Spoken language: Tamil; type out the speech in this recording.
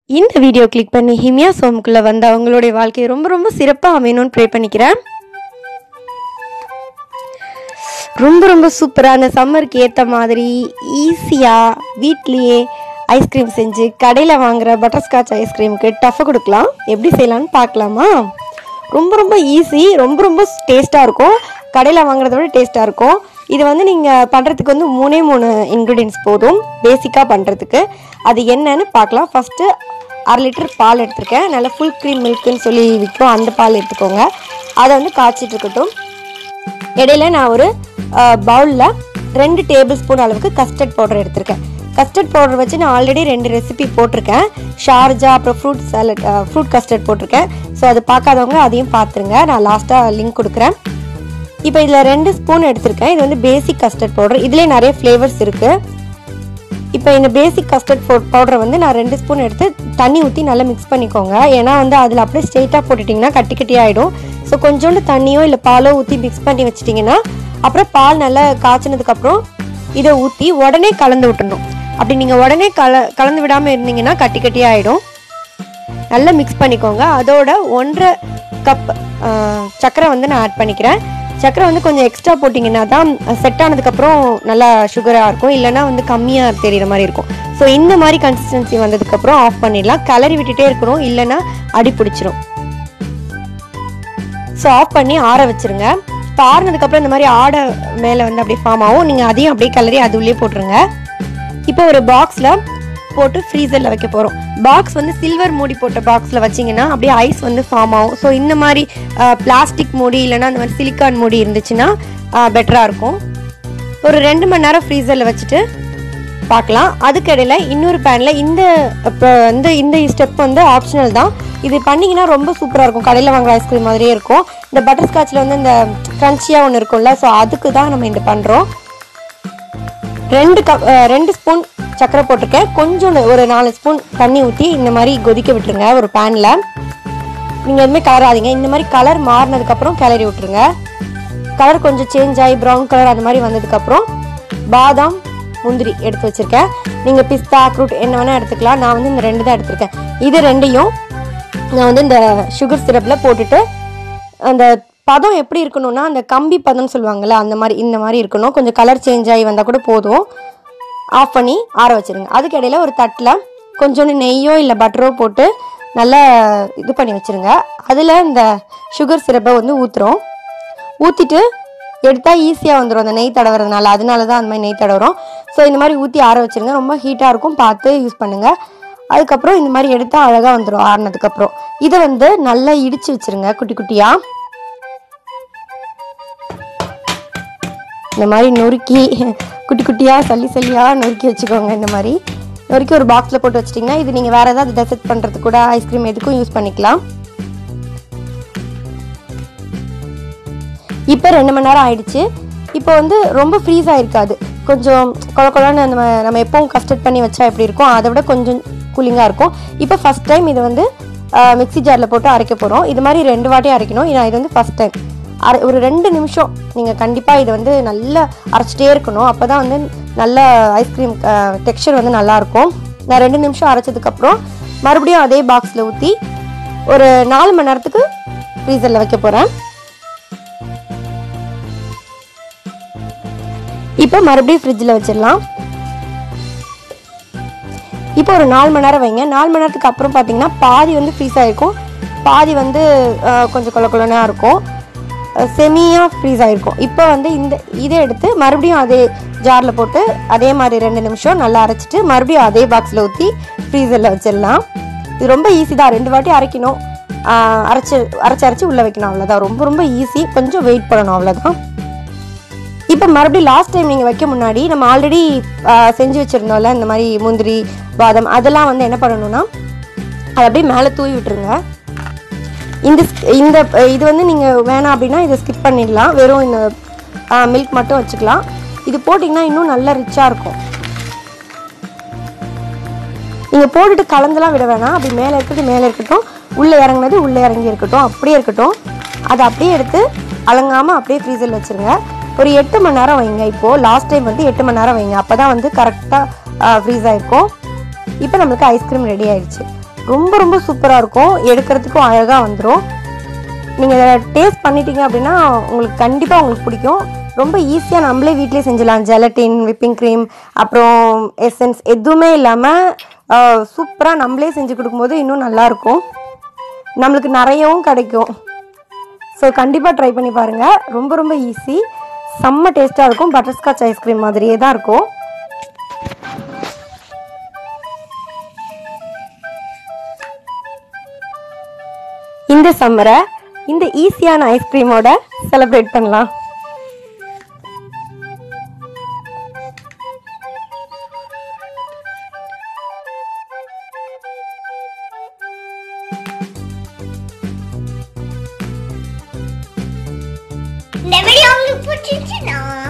இந்த வீடியோ கிளிக் பண்ணி ஹிமியா சோமுக்குள்ளே வந்த அவங்களுடைய வாழ்க்கை ரொம்ப ரொம்ப சிறப்பாக அமையணும்னு ப்ரே பண்ணிக்கிறேன் ரொம்ப ரொம்ப சூப்பராக அந்த சம்மருக்கு ஏற்ற மாதிரி ஈஸியாக வீட்லேயே ஐஸ்கிரீம் செஞ்சு கடையில் வாங்குற பட்டர்ஸ்காட்ச் ஐஸ்கிரீமுக்கு டஃப்பை கொடுக்கலாம் எப்படி செய்யலாம்னு பார்க்கலாமா ரொம்ப ரொம்ப ஈஸி ரொம்ப ரொம்ப டேஸ்ட்டாக இருக்கும் கடையில் வாங்குறத விட டேஸ்ட்டாக இருக்கும் இது வந்து நீங்கள் பண்ணுறதுக்கு வந்து மூணே மூணு இன்க்ரீடியன்ஸ் போதும் பேசிக்காக பண்ணுறதுக்கு அது என்னன்னு பார்க்கலாம் ஃபஸ்ட்டு அரை லிட்டர் பால் எடுத்திருக்கேன் நல்லா ஃபுல் க்ரீம் மில்க்குன்னு சொல்லி விற்கும் அந்த பால் எடுத்துக்கோங்க அதை வந்து காய்ச்சிட்டு இருக்கட்டும் இடையில நான் ஒரு பவுலில் ரெண்டு டேபிள் ஸ்பூன் அளவுக்கு கஸ்டர்ட் பவுடர் எடுத்திருக்கேன் கஸ்டர்ட் பவுடர் வச்சு நான் ஆல்ரெடி ரெண்டு ரெசிபி போட்டிருக்கேன் ஷார்ஜா அப்புறம் ஃப்ரூட் சாலட் ஃப்ரூட் கஸ்டர்ட் போட்டிருக்கேன் ஸோ அது பார்க்காதவங்க அதையும் பார்த்துருங்க நான் லாஸ்ட்டாக லிங்க் கொடுக்குறேன் இப்போ இதில் ரெண்டு ஸ்பூன் எடுத்திருக்கேன் இது வந்து பேசிக் கஸ்டர்ட் பவுடர் இதுலேயே நிறைய ஃப்ளேவர்ஸ் இருக்குது இப்போ இந்த பேசிக் கஸ்டர்ட் பவுடரை வந்து நான் ரெண்டு ஸ்பூன் எடுத்து தண்ணி ஊற்றி நல்லா மிக்ஸ் பண்ணிக்கோங்க ஏன்னா வந்து அதில் அப்படியே ஸ்ட்ரெயிட்டாக போட்டுட்டிங்கன்னா கட்டி கட்டி ஆகிடும் ஸோ கொஞ்சோண்டு தண்ணியோ இல்லை பாலோ ஊற்றி மிக்ஸ் பண்ணி வச்சிட்டிங்கன்னா அப்புறம் பால் நல்லா காய்ச்சினதுக்கப்புறம் இதை ஊற்றி உடனே கலந்து விட்டுணும் அப்படி நீங்கள் உடனே கல கலந்து விடாமல் இருந்தீங்கன்னா கட்டி கட்டி ஆகிடும் நல்லா மிக்ஸ் பண்ணிக்கோங்க அதோட ஒன்றரை கப் சர்க்கரை வந்து நான் ஆட் பண்ணிக்கிறேன் சர்க்கரை வந்து கொஞ்சம் எக்ஸ்ட்ரா போட்டிங்கன்னா தான் செட் ஆனதுக்கப்புறம் நல்லா சுகராக இருக்கும் இல்லைன்னா வந்து கம்மியாக தெரிகிற மாதிரி இருக்கும் ஸோ இந்த மாதிரி கன்சிஸ்டன்சி வந்ததுக்கப்புறம் ஆஃப் பண்ணிடலாம் கலரி விட்டுட்டே இருக்கணும் இல்லைன்னா அடி பிடிச்சிரும் ஸோ ஆஃப் பண்ணி ஆற வச்சிருங்க இப்போ ஆறுனதுக்கப்புறம் இந்த மாதிரி ஆடை மேலே வந்து அப்படியே ஃபார்ம் ஆகும் நீங்கள் அதையும் அப்படியே கலரி அது உள்ளே போட்டுருங்க இப்போ ஒரு பாக்ஸில் போட்டு ஃப்ரீசரில் வைக்க போகிறோம் பாக்ஸ் வந்து சில்வர் மூடி போட்ட பாக்ஸில் வச்சிங்கன்னா அப்படியே ஐஸ் வந்து ஃபார்ம் ஆகும் ஸோ இந்த மாதிரி பிளாஸ்டிக் மூடி இல்லைன்னா அந்த மாதிரி சிலிக்கான் மூடி இருந்துச்சுன்னா பெட்டராக இருக்கும் ஒரு ரெண்டு மணி நேரம் ஃப்ரீசரில் வச்சுட்டு பார்க்கலாம் அதுக்கு இடையில இன்னொரு பேனில் இந்த இப்போ வந்து இந்த ஸ்டெப் வந்து ஆப்ஷனல் தான் இது பண்ணிங்கன்னா ரொம்ப சூப்பராக இருக்கும் கடையில் வாங்குற ஐஸ்கிரீம் மாதிரியே இருக்கும் இந்த பட்டர் ஸ்காட்சில் வந்து இந்த க்ரன்ச்சியாக ஒன்று இருக்கும்ல ஸோ அதுக்கு தான் நம்ம இந்த பண்ணுறோம் ரெண்டு கப் ரெண்டு ஸ்பூன் சர்க்கரை போட்டிருக்கேன் கொஞ்சம் ஒரு நாலு ஸ்பூன் தண்ணி ஊற்றி இந்த மாதிரி கொதிக்க விட்டுருங்க ஒரு பேனில் நீங்கள் எதுவுமே கலராதீங்க இந்த மாதிரி கலர் மாறினதுக்கப்புறம் கிளறி விட்டுருங்க கலர் கொஞ்சம் சேஞ்ச் ஆகி ப்ரௌன் கலர் அந்த மாதிரி வந்ததுக்கப்புறம் பாதாம் முந்திரி எடுத்து வச்சுருக்கேன் நீங்கள் பிஸ்தா அக்ரூட் என்ன வேணால் எடுத்துக்கலாம் நான் வந்து இந்த ரெண்டு தான் எடுத்திருக்கேன் இது ரெண்டையும் நான் வந்து இந்த சுகர் சிரப்பில் போட்டுட்டு அந்த பதம் எப்படி இருக்கணும்னா அந்த கம்பி பதம்னு சொல்லுவாங்கள்ல அந்த மாதிரி இந்த மாதிரி இருக்கணும் கொஞ்சம் கலர் சேஞ்ச் ஆகி வந்தால் கூட போதும் ஆஃப் பண்ணி ஆற வச்சுருங்க அதுக்கு இடையில ஒரு தட்டில் கொஞ்சோண்டு நெய்யோ இல்லை பட்டரோ போட்டு நல்லா இது பண்ணி வச்சுருங்க அதில் இந்த சுகர் சிரப்பை வந்து ஊற்றுறோம் ஊற்றிட்டு எடுத்தால் ஈஸியாக வந்துடும் அந்த நெய் தடவுறதுனால அதனால தான் அந்த மாதிரி நெய் தடவுறோம் ஸோ இந்த மாதிரி ஊற்றி ஆற வச்சுருங்க ரொம்ப ஹீட்டாக இருக்கும் பார்த்து யூஸ் பண்ணுங்கள் அதுக்கப்புறம் இந்த மாதிரி எடுத்தால் அழகாக வந்துடும் ஆறுனதுக்கப்புறம் இதை வந்து நல்லா இடித்து வச்சுருங்க குட்டி குட்டியாக இந்த மாதிரி நொறுக்கி குட்டி குட்டியாக சல்லி சல்லியாக நொறுக்கி வச்சுக்கோங்க இந்த மாதிரி நொறுக்கி ஒரு பாக்ஸில் போட்டு வச்சிட்டிங்கன்னா இது நீங்கள் வேறு ஏதாவது டெசர்ட் பண்ணுறதுக்கு கூட ஐஸ்கிரீம் எதுக்கும் யூஸ் பண்ணிக்கலாம் இப்போ ரெண்டு மணி நேரம் ஆயிடுச்சு இப்போ வந்து ரொம்ப ஃப்ரீஸ் ஆகிருக்காது கொஞ்சம் கொல கொலன்னு நம்ம நம்ம எப்பவும் கஸ்டர்ட் பண்ணி வச்சா எப்படி இருக்கும் அதை விட கொஞ்சம் கூலிங்காக இருக்கும் இப்போ ஃபஸ்ட் டைம் இதை வந்து மிக்ஸி ஜாரில் போட்டு அரைக்க போகிறோம் இது மாதிரி ரெண்டு வாட்டி அரைக்கணும் நான் இது வந்து ஃபஸ்ட் டைம் அரை ஒரு ரெண்டு நிமிஷம் நீங்கள் கண்டிப்பாக இதை வந்து நல்லா அரைச்சிட்டே இருக்கணும் அப்போ தான் வந்து நல்ல ஐஸ்கிரீம் டெக்ஸ்சர் வந்து நல்லாயிருக்கும் நான் ரெண்டு நிமிஷம் அரைச்சதுக்கப்புறம் மறுபடியும் அதே பாக்ஸில் ஊற்றி ஒரு நாலு மணி நேரத்துக்கு ஃப்ரீசரில் வைக்க போகிறேன் இப்போ மறுபடியும் ஃப்ரிட்ஜில் வச்சிடலாம் இப்போ ஒரு நாலு மணி நேரம் வைங்க நாலு மணி நேரத்துக்கு அப்புறம் பார்த்தீங்கன்னா பாதி வந்து ஃப்ரீஸ் ஆகிருக்கும் பாதி வந்து கொஞ்சம் கொல கொலனா இருக்கும் செமியாக ஃப்ரீஸ் ஆகிருக்கும் இப்போ வந்து இந்த இதை எடுத்து மறுபடியும் அதே ஜாரில் போட்டு அதே மாதிரி ரெண்டு நிமிஷம் நல்லா அரைச்சிட்டு மறுபடியும் அதே பாக்ஸில் ஊற்றி ஃப்ரீசரில் வச்சிடலாம் இது ரொம்ப ஈஸி தான் ரெண்டு வாட்டி அரைக்கணும் அரைச்சி அரைச்சி அரைச்சி உள்ளே வைக்கணும் அவ்வளோதான் ரொம்ப ரொம்ப ஈஸி கொஞ்சம் வெயிட் பண்ணணும் அவ்வளோதான் இப்போ மறுபடியும் லாஸ்ட் டைம் நீங்கள் வைக்க முன்னாடி நம்ம ஆல்ரெடி செஞ்சு வச்சுருந்தோம்ல இந்த மாதிரி முந்திரி பாதம் அதெல்லாம் வந்து என்ன பண்ணணும்னா அதை அப்படியே மேலே தூவி விட்டுருங்க இந்த இந்த இது வந்து நீங்கள் வேணாம் அப்படின்னா இதை ஸ்கிப் பண்ணிடலாம் வெறும் இந்த மில்க் மட்டும் வச்சுக்கலாம் இது போட்டிங்கன்னா இன்னும் நல்லா ரிச்சாக இருக்கும் நீங்கள் போட்டுட்டு கலந்தெல்லாம் விட வேணாம் அப்படி மேலே இருக்கிறது மேலே இருக்கட்டும் உள்ளே இறங்குனது உள்ளே இறங்கி இருக்கட்டும் அப்படியே இருக்கட்டும் அதை அப்படியே எடுத்து அலங்காமல் அப்படியே ஃப்ரீசரில் வச்சுருங்க ஒரு எட்டு மணி நேரம் வைங்க இப்போது லாஸ்ட் டைம் வந்து எட்டு மணி நேரம் வைங்க அப்போ தான் வந்து கரெக்டாக ஃப்ரீஸ் ஆகிருக்கும் இப்போ நம்மளுக்கு ஐஸ்கிரீம் ரெடி ஆயிடுச்சு ரொம்ப ரொம்ப சூப்பராக இருக்கும் எடுக்கிறதுக்கும் அழகாக வந்துடும் நீங்கள் இதை டேஸ்ட் பண்ணிட்டீங்க அப்படின்னா உங்களுக்கு கண்டிப்பாக உங்களுக்கு பிடிக்கும் ரொம்ப ஈஸியாக நம்மளே வீட்டிலே செஞ்சிடலாம் ஜெலட்டின் விப்பிங் க்ரீம் அப்புறம் எசன்ஸ் எதுவுமே இல்லாமல் சூப்பராக நம்மளே செஞ்சு கொடுக்கும்போது இன்னும் நல்லாயிருக்கும் நம்மளுக்கு நிறையவும் கிடைக்கும் ஸோ கண்டிப்பாக ட்ரை பண்ணி பாருங்கள் ரொம்ப ரொம்ப ஈஸி செம்ம டேஸ்ட்டாக இருக்கும் பட்டர்ஸ்காட்ச் ஐஸ்கிரீம் மாதிரியே தான் இருக்கும் இந்த சம்மரை இந்த ஈஸியான ஐஸ்கிரீமோட செலிப்ரேட் பண்ணலாம் இந்த வீடியோ உங்களுக்கு பிடிச்சிருச்சுன்னா